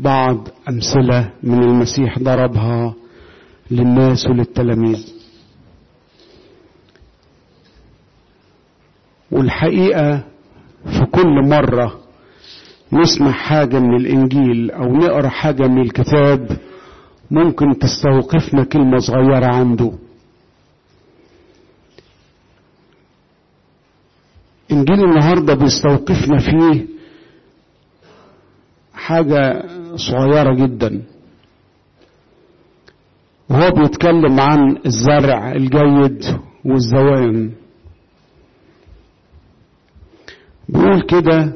بعض أمثلة من المسيح ضربها للناس وللتلاميذ والحقيقة في كل مرة نسمع حاجة من الإنجيل أو نقرأ حاجة من الكتاب ممكن تستوقفنا كلمة صغيرة عنده إنجيل النهاردة بيستوقفنا فيه حاجة صغيرة جدا وهو بيتكلم عن الزرع الجيد والزوان بيقول كده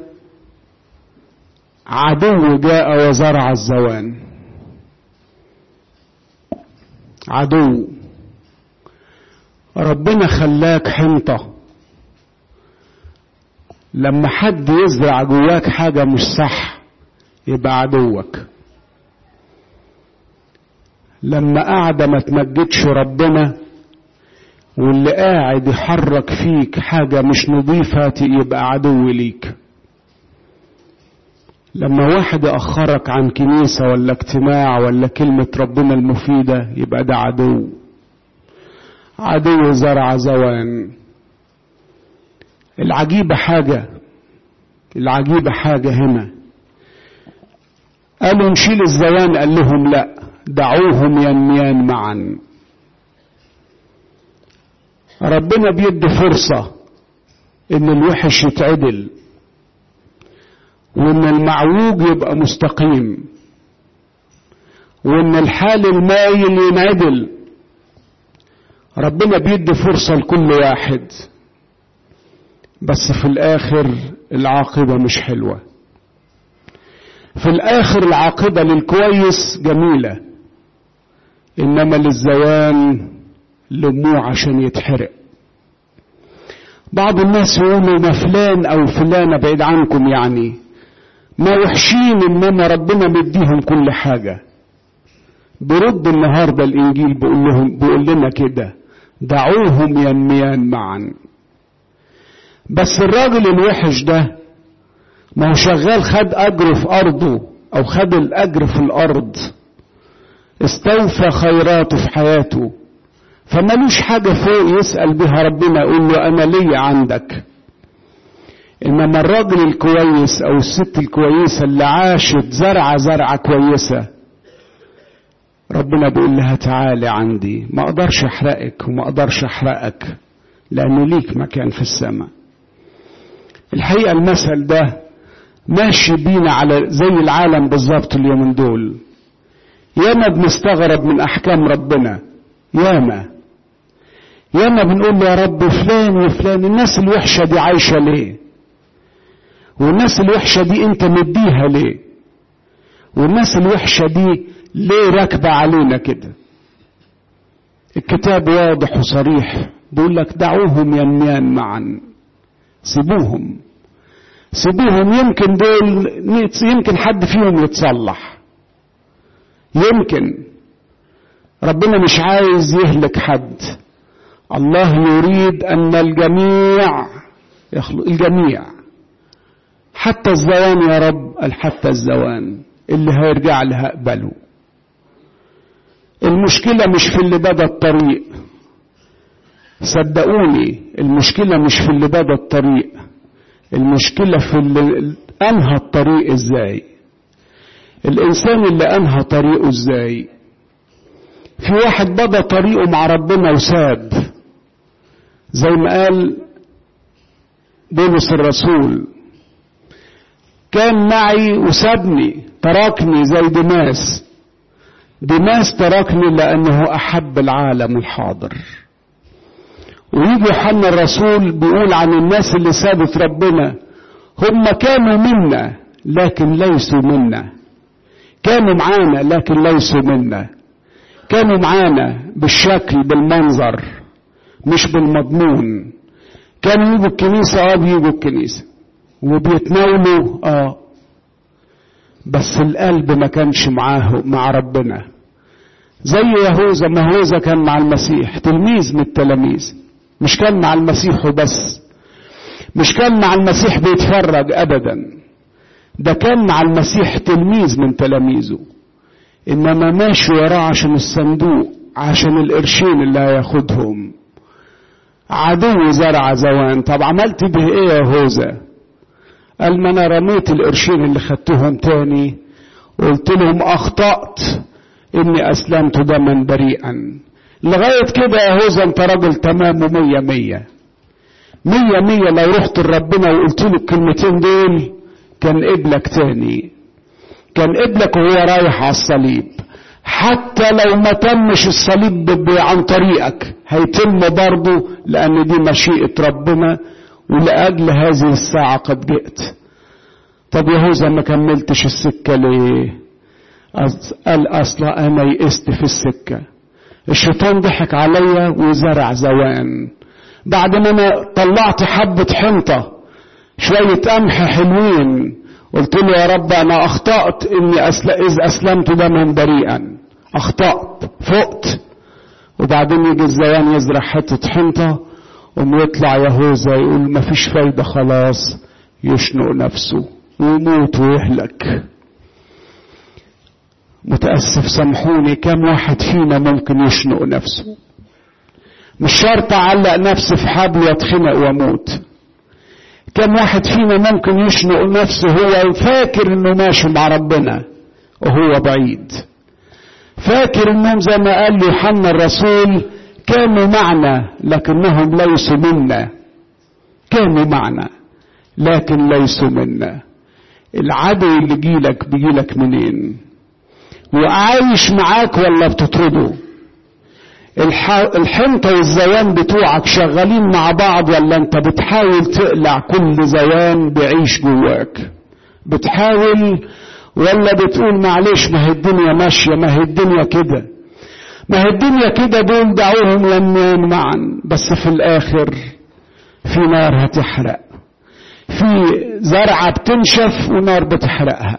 عدو جاء وزرع الزوان عدو ربنا خلاك حنطة لما حد يزرع جواك حاجة مش صح يبقى عدوك لما قاعدة ما تمجدش ربنا واللي قاعد يحرك فيك حاجة مش نظيفة يبقى عدو ليك لما واحد يأخرك عن كنيسة ولا اجتماع ولا كلمة ربنا المفيدة يبقى ده عدو عدو زرع زوان العجيبة حاجة العجيبة حاجة هنا قالوا نشيل الزوان قال لهم لا دعوهم ينميان معا ربنا بيدي فرصة ان الوحش يتعدل وان المعوج يبقى مستقيم وان الحال المايل ينعدل ربنا بيدي فرصة لكل واحد بس في الاخر العاقبة مش حلوة في الاخر العاقبة للكويس جميلة انما للزوان لموه عشان يتحرق بعض الناس يقولوا ما فلان او فلانة بعيد عنكم يعني ما وحشين انما ربنا مديهم كل حاجة برد النهاردة الانجيل بيقول لهم بيقول لنا كده دعوهم ينميان معا بس الراجل الوحش ده ما هو شغال خد اجره في ارضه او خد الاجر في الارض استوفى خيراته في حياته فمالوش حاجة فوق يسأل بها ربنا يقول له أنا ليا عندك إنما الراجل الكويس أو الست الكويسة اللي عاشت زرعة زرعة كويسة ربنا بيقول لها تعالي عندي ما أقدرش أحرقك وما أقدرش أحرقك لأنه ليك مكان في السماء الحقيقة المثل ده ماشي بينا على زي العالم بالظبط اليومين دول ياما بنستغرب من أحكام ربنا ياما ياما بنقول يا رب فلان وفلان الناس الوحشة دي عايشة ليه والناس الوحشة دي انت مديها ليه والناس الوحشة دي ليه راكبة علينا كده الكتاب واضح وصريح بيقول لك دعوهم ينميان معا سيبوهم سيبوهم يمكن دول يمكن حد فيهم يتصلح يمكن ربنا مش عايز يهلك حد الله يريد ان الجميع يخلق الجميع حتى الزوان يا رب قال حتى الزوان اللي هيرجع لها اقبله المشكلة مش في اللي بدا الطريق صدقوني المشكلة مش في اللي بدا الطريق المشكلة في اللي انهى الطريق ازاي الانسان اللي انهى طريقه ازاي في واحد بدا طريقه مع ربنا وساب زي ما قال بولس الرسول كان معي وسابني تركني زي دماس دماس تركني لأنه أحب العالم الحاضر ويجي يوحنا الرسول بيقول عن الناس اللي سابت ربنا هم كانوا منا لكن ليسوا منا كانوا معانا لكن ليسوا منا كانوا معانا بالشكل بالمنظر مش بالمضمون كانوا يجوا الكنيسة اه بيجوا الكنيسة وبيتناولوا اه بس القلب ما كانش معاه مع ربنا زي يهوذا ما يهوذا كان مع المسيح تلميذ من التلاميذ مش كان مع المسيح وبس مش كان مع المسيح بيتفرج ابدا ده كان مع المسيح تلميذ من تلاميذه انما ماشي وراه عشان الصندوق عشان القرشين اللي هياخدهم عدو زرع زوان طب عملت به ايه يا هوذا قال ما انا رميت القرشين اللي خدتهم تاني وقلت لهم اخطأت اني اسلمت دما بريئا لغاية كده يا هوذا انت راجل تمام ومية مية مية مية لو رحت لربنا وقلت له الكلمتين دول كان قبلك تاني كان قبلك وهو رايح على الصليب حتى لو ما تمش الصليب عن طريقك هيتم برضه لأن دي مشيئة ربنا ولأجل هذه الساعة قد جئت طب يهوذا ما كملتش السكة ليه قال أصلا أنا يئست في السكة الشيطان ضحك عليا وزرع زوان بعد ما أنا طلعت حبة حنطة شوية قمح حلوين قلت له يا رب أنا أخطأت إني أسل... إذ أسلمت دما بريئا أخطأت فقت وبعدين يجي الزوان يزرع حتة حنطة ويطلع يهوذا يقول مفيش فايدة خلاص يشنق نفسه ويموت ويهلك متأسف سامحوني كم واحد فينا ممكن يشنق نفسه مش شرط أعلق نفسي في حبل واتخنق واموت كم واحد فينا ممكن يشنق نفسه هو فاكر انه ماشي مع ربنا وهو بعيد فاكر انهم زي ما قال يوحنا الرسول كانوا معنا لكنهم ليسوا منا كانوا معنا لكن ليسوا منا العدو اللي جيلك بيجيلك منين وعايش معاك ولا بتطرده الحنطة والزوان بتوعك شغالين مع بعض ولا انت بتحاول تقلع كل زوان بعيش جواك بتحاول ولا بتقول معلش ما هي الدنيا ماشية ما هي الدنيا كده ما هي الدنيا كده دول دعوهم ينمون معا بس في الاخر في نار هتحرق في زرعة بتنشف ونار بتحرقها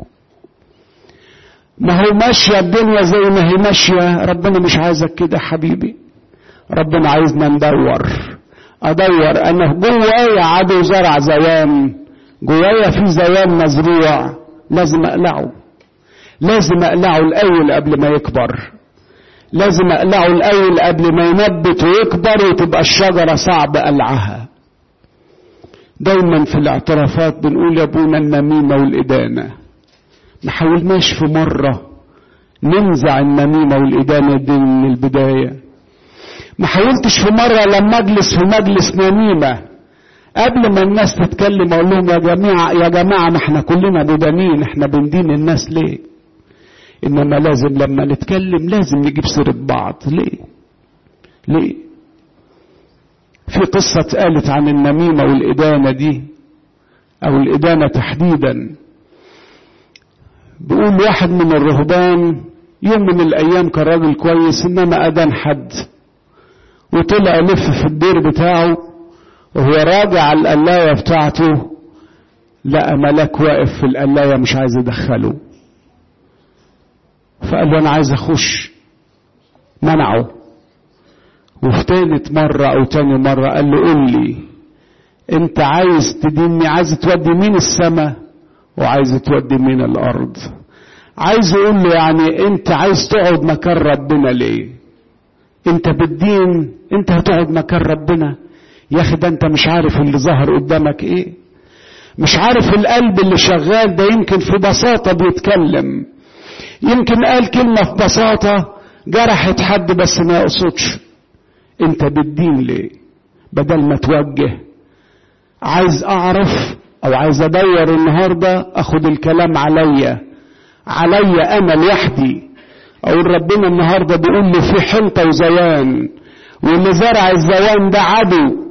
ما هو ماشية الدنيا زي ما هي ماشية ربنا مش عايزك كده حبيبي ربنا عايزنا ندور ادور انا جوايا عدو زرع زوان جوايا في زوان مزروع لازم اقلعه لازم اقلعه الاول قبل ما يكبر لازم اقلعه الاول قبل ما ينبت ويكبر وتبقى الشجره صعب قلعها دايما في الاعترافات بنقول يا ابونا النميمه والادانه ما حاولناش في مرة ننزع النميمة والإدانة دي من البداية ما حاولتش في مرة لما أجلس في مجلس نميمة قبل ما الناس تتكلم أقول لهم يا جماعة يا جماعة ما احنا كلنا مدانين احنا بندين الناس ليه؟ إنما لازم لما نتكلم لازم نجيب سيرة بعض ليه؟ ليه؟ في قصة اتقالت عن النميمة والإدانة دي أو الإدانة تحديدا بيقول واحد من الرهبان يوم من الايام كان راجل كويس انما ادان حد وطلع يلف في الدير بتاعه وهو راجع على القلاية بتاعته لقى ملاك واقف في القلاية مش عايز يدخله فقال له انا عايز اخش منعه وفي تالت مرة او تاني مرة قال له قول لي انت عايز تديني عايز تودي مين السماء وعايز تودي مين الارض عايز يقول له يعني انت عايز تقعد مكان ربنا ليه انت بالدين انت هتقعد مكان ربنا يا اخي ده انت مش عارف اللي ظهر قدامك ايه مش عارف القلب اللي شغال ده يمكن في بساطة بيتكلم يمكن قال كلمة في بساطة جرحت حد بس ما يقصدش انت بالدين ليه بدل ما توجه عايز اعرف او عايز ادور النهاردة اخد الكلام عليا عليا انا لوحدي اقول ربنا النهاردة بيقول لي في حنطة وزوان واللي زرع الزوان ده عدو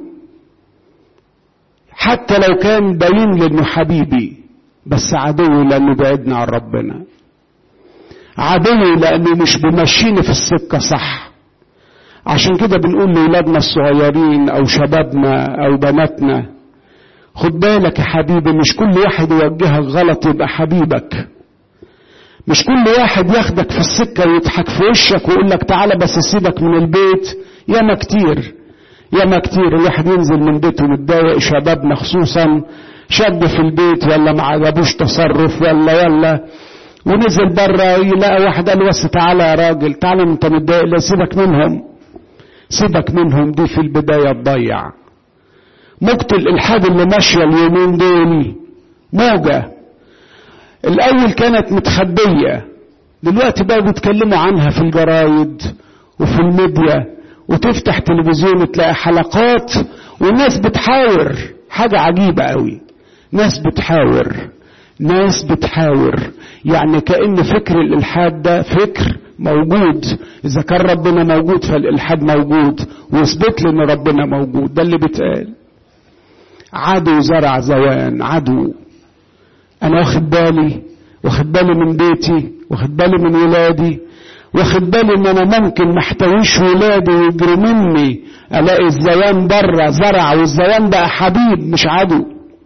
حتى لو كان باين لي انه حبيبي بس عدو لانه بعدنا عن ربنا عدو لانه مش بمشيني في السكة صح عشان كده بنقول لولادنا الصغيرين او شبابنا او بناتنا خد بالك يا حبيبي مش كل واحد يوجهك غلط يبقى حبيبك مش كل واحد ياخدك في السكة ويضحك في وشك ويقول لك تعالى بس اسيبك من البيت ياما كتير ياما كتير الواحد ينزل من بيته متضايق شبابنا خصوصا شد في البيت ولا ما عجبوش تصرف ولا ولا ونزل بره يلاقي واحد قال له بس تعالى يا راجل تعالى انت متضايق لا سيبك منهم سيبك منهم دي في البداية تضيع موجة الإلحاد اللي ماشية اليومين دول موجة الأول كانت متخبية دلوقتي بقى بيتكلموا عنها في الجرايد وفي الميديا وتفتح تلفزيون تلاقي حلقات والناس بتحاور حاجة عجيبة قوي ناس بتحاور ناس بتحاور يعني كأن فكر الإلحاد ده فكر موجود إذا كان ربنا موجود فالإلحاد موجود واثبت لي إن ربنا موجود ده اللي بيتقال عدو زرع زوان عدو أنا واخد بالي واخد بالي من بيتي واخد بالي من ولادي واخد بالي ان انا ممكن محتويش ولادي ويجروا مني الاقي الزوان بره زرع والزوان بقى حبيب مش عدو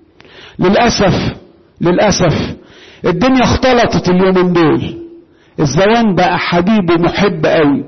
للاسف للاسف الدنيا اختلطت اليومين دول الزوان بقى حبيب ومحب قوي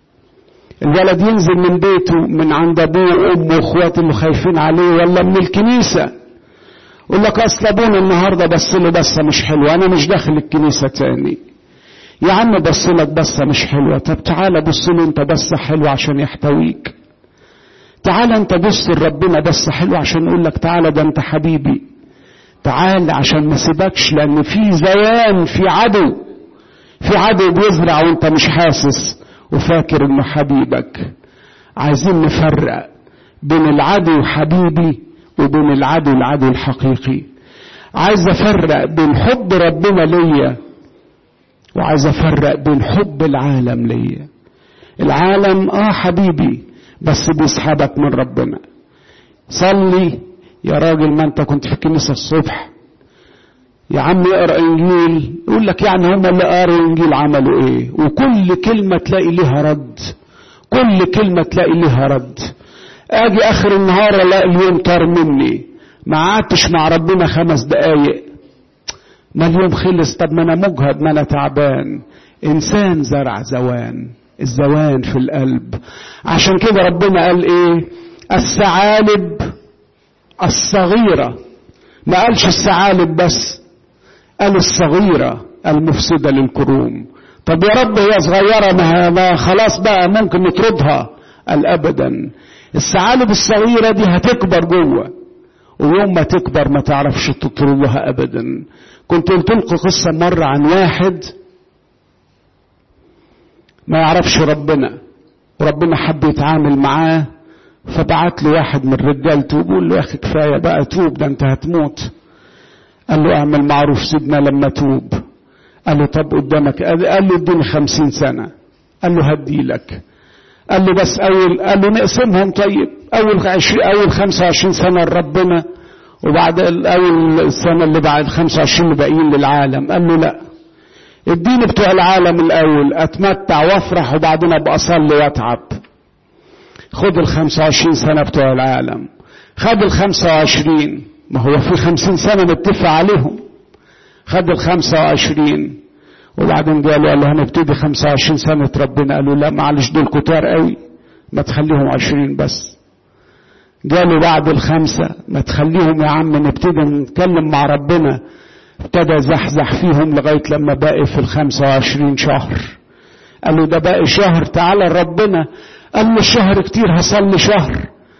الولد ينزل من بيته من عند ابوه وامه واخواته اللي خايفين عليه ولا من الكنيسه يقول لك اصل ابونا النهارده بص له بصه مش حلوه انا مش داخل الكنيسه تاني يا عم بص لك بصه مش حلوه طب تعالى بص له انت بصه حلوه عشان يحتويك تعالى انت بص لربنا بصه حلوه عشان يقول لك تعالى ده انت حبيبي تعال عشان ما سيبكش لان في زوان في عدو في عدو بيزرع وانت مش حاسس وفاكر انه حبيبك عايزين نفرق بين العدو حبيبي وبين العدو العدو الحقيقي عايز افرق بين حب ربنا ليا وعايز افرق بين حب العالم ليا العالم اه حبيبي بس بيسحبك من ربنا صلي يا راجل ما انت كنت في الكنيسه الصبح يا عم اقرا انجيل يقول لك يعني هم اللي قروا انجيل عملوا ايه وكل كلمه تلاقي ليها رد كل كلمه تلاقي ليها رد اجي اخر النهار الاقي اليوم طار مني ما قعدتش مع ربنا خمس دقايق ما اليوم خلص طب ما انا مجهد ما انا تعبان انسان زرع زوان الزوان في القلب عشان كده ربنا قال ايه الثعالب الصغيره ما قالش الثعالب بس قال الصغيره المفسده للكروم طب يا رب هي صغيره ما, ما خلاص بقى ممكن نطردها قال ابدا الثعالب الصغيره دي هتكبر جوه ويوم ما تكبر ما تعرفش تطردها ابدا كنت قلت لكم قصه مره عن واحد ما يعرفش ربنا وربنا حب يتعامل معاه فبعت له واحد من رجالته وبيقول له يا اخي كفايه بقى توب ده انت هتموت قال له اعمل معروف سيدنا لما توب قال له طب قدامك قال له اديني خمسين سنه قال له هدي لك قال له بس اول قال له نقسمهم طيب اول عشرين اول 25 سنه لربنا وبعد اول السنه اللي بعد 25 اللي باقيين للعالم قال له لا اديني بتوع العالم الاول اتمتع وافرح وبعدين ابقى اصلي واتعب خد ال 25 سنه بتوع العالم خد ال 25 ما هو في 50 سنه متفق عليهم خد ال 25 وبعدين قالوا قال له هنبتدي 25 سنة ربنا قالوا لا معلش دول كتار قوي ما تخليهم 20 بس قالوا بعد الخمسة ما تخليهم يا عم نبتدي نتكلم مع ربنا ابتدى زحزح فيهم لغاية لما باقي في الخمسة وعشرين شهر قالوا ده باقي شهر تعالى ربنا قال له الشهر كتير هصلي شهر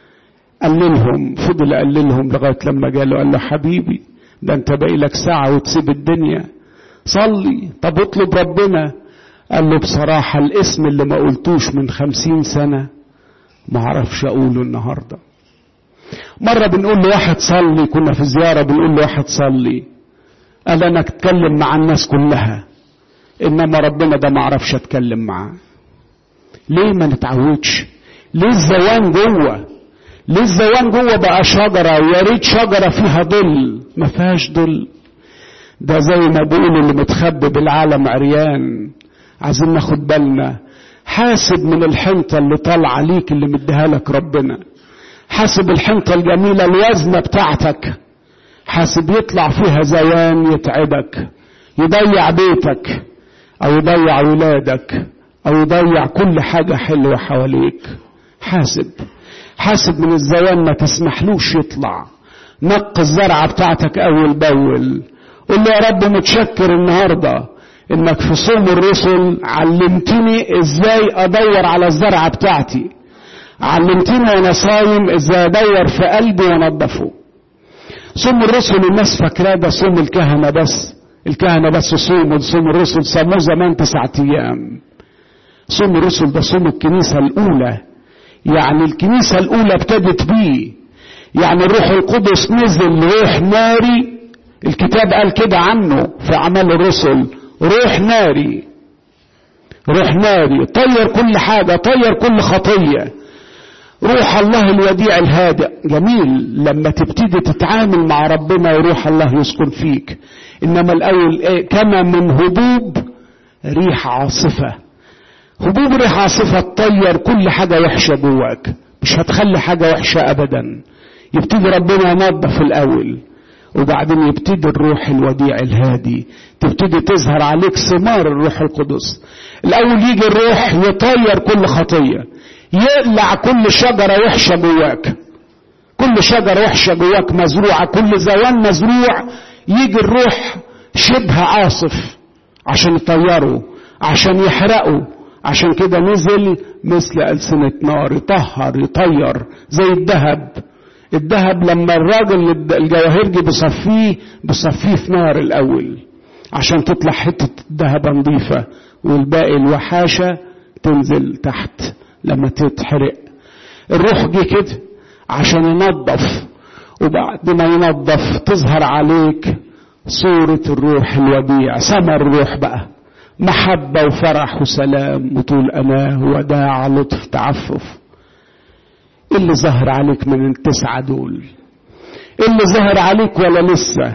قللهم فضل قللهم لغاية لما قالوا قال له حبيبي ده انت باقي لك ساعة وتسيب الدنيا صلي طب اطلب ربنا قال له بصراحة الاسم اللي ما قلتوش من خمسين سنة ما اعرفش اقوله النهاردة مرة بنقول لواحد صلي كنا في زيارة بنقول لواحد صلي قال انا اتكلم مع الناس كلها انما ربنا ده ما اعرفش اتكلم معاه ليه ما نتعودش ليه الزوان جوه ليه الزوان جوه بقى شجرة ويا ريت شجرة فيها ظل ما فيهاش ظل ده زي ما بيقولوا اللي متخبي بالعالم عريان عايزين ناخد بالنا حاسب من الحنطة اللي طالعة ليك اللي مديها لك ربنا حاسب الحنطة الجميلة الوزنة بتاعتك حاسب يطلع فيها زوان يتعبك يضيع بيتك او يضيع ولادك او يضيع كل حاجة حلوة حواليك حاسب حاسب من الزوان ما تسمحلوش يطلع نق الزرعة بتاعتك أول بأول قل له يا رب متشكر النهاردة إنك في صوم الرسل علمتني إزاي أدور على الزرعة بتاعتي علمتني وأنا صايم إزاي أدور في قلبي وأنضفه صوم الرسل الناس فاكراه ده صوم الكهنة بس الكهنة بس صوموا صوم الرسل سموه زمان تسعة أيام صوم الرسل ده صوم الكنيسة الأولى يعني الكنيسة الأولى ابتدت بيه يعني الروح القدس نزل روح ناري الكتاب قال كده عنه في أعمال الرسل روح ناري روح ناري طير كل حاجة طير كل خطية روح الله الوديع الهادئ جميل لما تبتدي تتعامل مع ربنا وروح الله يسكن فيك انما الاول ايه كما من هبوب ريح عاصفة هبوب ريح عاصفة تطير كل حاجة وحشة جواك مش هتخلي حاجة وحشة ابدا يبتدي ربنا ينظف الاول وبعدين يبتدي الروح الوديع الهادي تبتدي تظهر عليك ثمار الروح القدس الاول يجي الروح يطير كل خطيه يقلع كل شجرة وحشة جواك كل شجرة وحشة جواك مزروعة كل زوان مزروع يجي الروح شبه عاصف عشان يطيره عشان يحرقه عشان كده نزل مثل ألسنة نار يطهر يطير زي الذهب الذهب لما الراجل الجواهرجي بيصفيه بيصفيه في نار الأول عشان تطلع حتة ذهب نظيفة والباقي الوحاشة تنزل تحت لما تتحرق الروح جه كده عشان ينظف وبعد ما ينظف تظهر عليك صورة الروح الوديع ثمر الروح بقى محبة وفرح وسلام وطول أناه وداع لطف تعفف ايه اللي ظهر عليك من التسعة دول ايه اللي ظهر عليك ولا لسه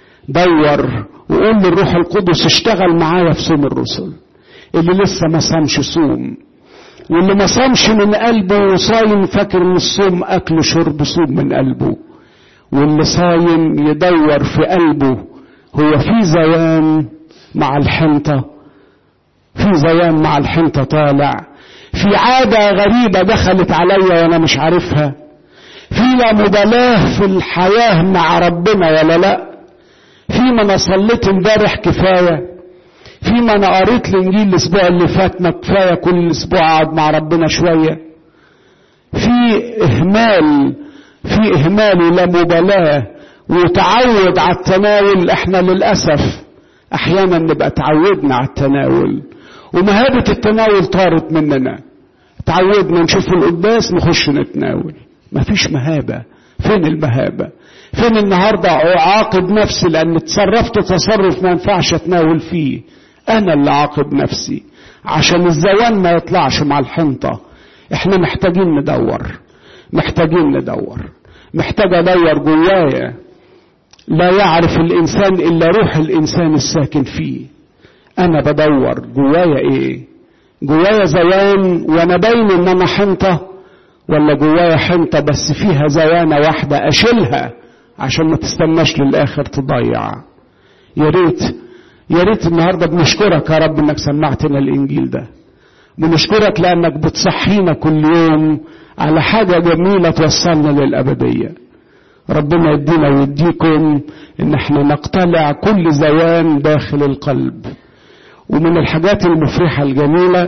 دور وقول للروح القدس اشتغل معايا في صوم الرسل اللي لسه ما صامش صوم واللي ما صامش من قلبه وصايم فاكر ان الصوم اكل شرب صوم من قلبه واللي صايم يدور في قلبه هو في زيان مع الحنطة في زيان مع الحنطة طالع في عادة غريبة دخلت عليا وانا مش عارفها في لا مبالاة في الحياة مع ربنا ولا لا في ما انا صليت امبارح كفايه فيما انا قريت الانجيل الاسبوع اللي فات ما كفايه كل اسبوع اقعد مع ربنا شويه في اهمال في اهمال ولا مبالاه وتعود على التناول احنا للاسف احيانا نبقى تعودنا على التناول ومهابه التناول طارت مننا تعودنا نشوف القداس نخش نتناول مفيش مهابه فين المهابه فين النهارده اعاقب نفسي لان تصرفت تصرف ما ينفعش اتناول فيه انا اللي عاقب نفسي عشان الزوان ما يطلعش مع الحنطة احنا محتاجين ندور محتاجين ندور محتاج ادور جوايا لا يعرف الانسان الا روح الانسان الساكن فيه انا بدور جوايا ايه جوايا زوان وانا باين ان انا حنطة ولا جوايا حنطة بس فيها زوانة واحدة اشيلها عشان ما تستناش للاخر تضيع يا ريت يا ريت النهارده بنشكرك يا رب انك سمعتنا الانجيل ده بنشكرك لانك بتصحينا كل يوم على حاجه جميله توصلنا للابديه ربنا يدينا ويديكم ان احنا نقتلع كل زوان داخل القلب ومن الحاجات المفرحه الجميله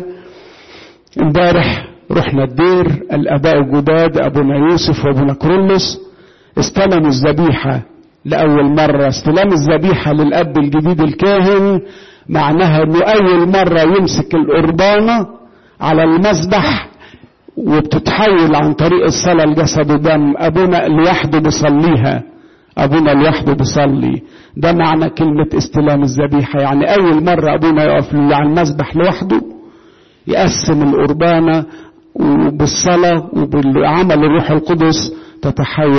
امبارح رحنا الدير الاباء الجداد ابونا يوسف وابونا كرولوس استلموا الذبيحه لأول مرة استلام الذبيحة للأب الجديد الكاهن معناها أنه أول مرة يمسك القربانة على المذبح وبتتحول عن طريق الصلاة لجسد ودم أبونا لوحده بيصليها أبونا لوحده بيصلي ده معنى كلمة استلام الذبيحة يعني أول مرة أبونا يقف على المذبح لوحده يقسم القربانة وبالصلاة وبالعمل الروح القدس تتحول